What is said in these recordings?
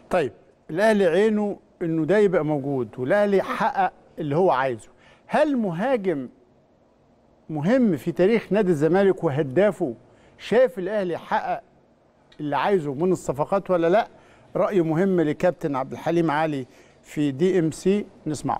طيب الاهلي عينه انه ده يبقى موجود والاهلي حقق اللي هو عايزه هل مهاجم مهم في تاريخ نادي الزمالك وهدافه شاف الاهلي حقق اللي عايزه من الصفقات ولا لا راي مهم لكابتن عبد الحليم علي في دي ام سي نسمعه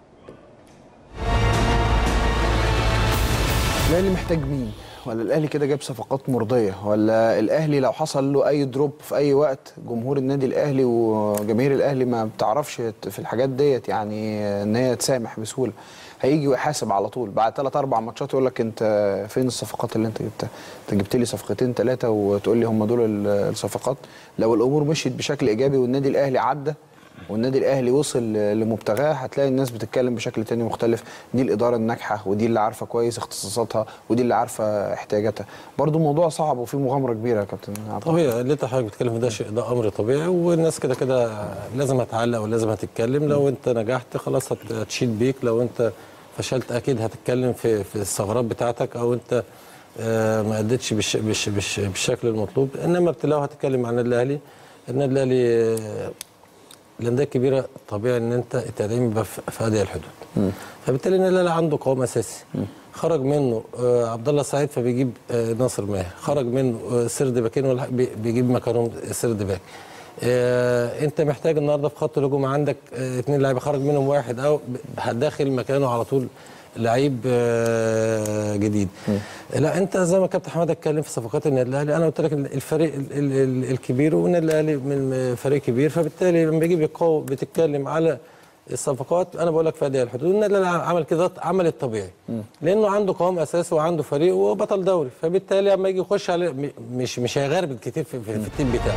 الاهلي محتاج مين ولا الاهلي كده جاب صفقات مرضيه ولا الاهلي لو حصل له اي دروب في اي وقت جمهور النادي الاهلي وجماهير الاهلي ما بتعرفش في الحاجات ديت يعني ان هي تسامح بسهوله هيجي ويحاسب على طول بعد ثلاث اربع ماتشات يقول لك انت فين الصفقات اللي انت جبتها انت جبت لي صفقتين ثلاثه وتقول لي هم دول الصفقات لو الامور مشيت بشكل ايجابي والنادي الاهلي عدى والنادي الاهلي وصل لمبتغاه هتلاقي الناس بتتكلم بشكل تاني مختلف دي الاداره الناجحه ودي اللي عارفه كويس اختصاصاتها ودي اللي عارفه احتياجاتها برضو الموضوع صعب وفي مغامره كبيره يا كابتن طبيعي اللي انت حضرتك بتتكلم في ده شيء ده امر طبيعي والناس كده كده لازم هتعلق ولازم هتتكلم لو انت نجحت خلاص هتشيل بيك لو انت فشلت اكيد هتتكلم في في الثغرات بتاعتك او انت آه ما اديتش بالش بالش بالش بالشكل المطلوب انما لو هتتكلم عن النادي الاهلي النادي الاهلي آه الانديه الكبيره طبيعي ان انت التدعيم يبقى في اضيق الحدود فبالتالي النادي الاهلي عنده قوام اساسي م. خرج منه آه عبد الله السعيد فبيجيب آه ناصر ماهر خرج منه آه سرد باكين بيجيب مكانهم سرد باك آه انت محتاج النهارده في خط الهجوم عندك آه اثنين لعيبه خرج منهم واحد او هتداخل مكانه على طول لعيب آه جديد م. لا انت زي ما كابتن حماده اتكلم في صفقات النادي الاهلي انا قلت لك الفريق ال ال الكبير والنادي الاهلي من فريق كبير فبالتالي لما بيجي بيقوي بتتكلم على الصفقات انا بقول لك في هذه الحدود النادي الاهلي عمل كده عمل الطبيعي م. لانه عنده قوام اساسي وعنده فريق وبطل دوري فبالتالي لما يجي يخش على مش مش هيغرب كتير في, في, في التيم بتاعه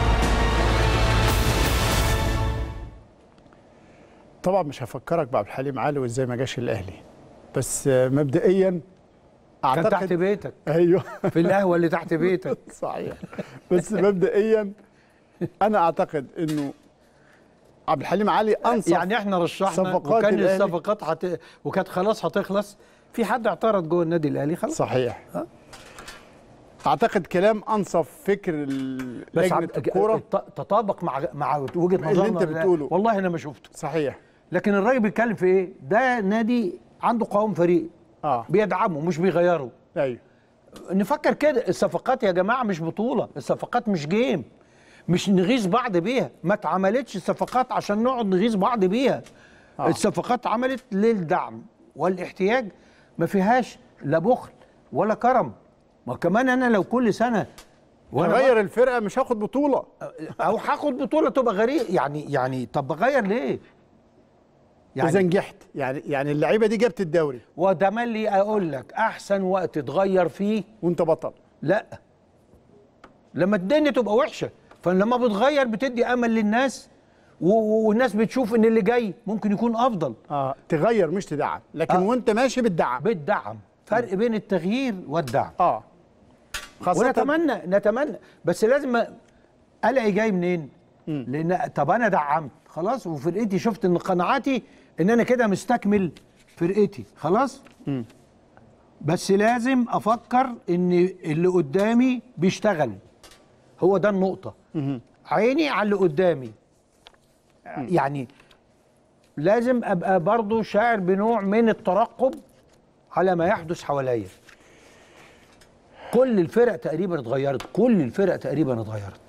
طبعا مش هفكرك بعبد الحليم علي وازاي ما جاش الاهلي بس مبدئيا اعتقد كان تحت بيتك ايوه في القهوه اللي تحت بيتك صحيح بس مبدئيا انا اعتقد انه عبد الحليم علي انصف يعني احنا رشحنا وكان الصفقات حت... وكانت خلاص هتخلص في حد اعترض جوه النادي الاهلي خلاص صحيح أه؟ اعتقد كلام انصف فكر لجنه الكوره تطابق مع مع وجهه نظرنا اللي انت بتقوله والله انا ما شفته صحيح لكن الراجل بيتكلم في ايه ده نادي عنده قوام فريق اه بيدعمه مش بيغيره ايوه نفكر كده الصفقات يا جماعه مش بطوله الصفقات مش جيم مش نغيظ بعض بيها ما اتعملتش الصفقات عشان نقعد نغيظ بعض بيها آه. الصفقات اتعملت للدعم والاحتياج ما فيهاش لا بخل ولا كرم ما كمان انا لو كل سنه وانا غير الفرقه مش هاخد بطوله او هاخد بطوله تبقى غريب يعني يعني طب بغير ليه يعني اذا نجحت يعني يعني اللعيبه دي جابت الدوري وده ملي اقول لك احسن وقت تغير فيه وانت بطل لا لما الدنيا تبقى وحشه فلما بتغير بتدي امل للناس والناس بتشوف ان اللي جاي ممكن يكون افضل اه تغير مش تدعم لكن آه. وانت ماشي بتدعم بتدعم فرق بين التغيير والدعم اه خاصة ونتمنى نتمنى بس لازم الاقي جاي منين م. لان طب انا دعمت خلاص وفرقتي شفت ان قناعاتي ان انا كده مستكمل فرقتي خلاص م. بس لازم افكر ان اللي قدامي بيشتغل هو ده النقطه م. عيني على اللي قدامي م. يعني لازم ابقى برضو شاعر بنوع من الترقب على ما يحدث حواليا كل الفرق تقريبا اتغيرت كل الفرق تقريبا اتغيرت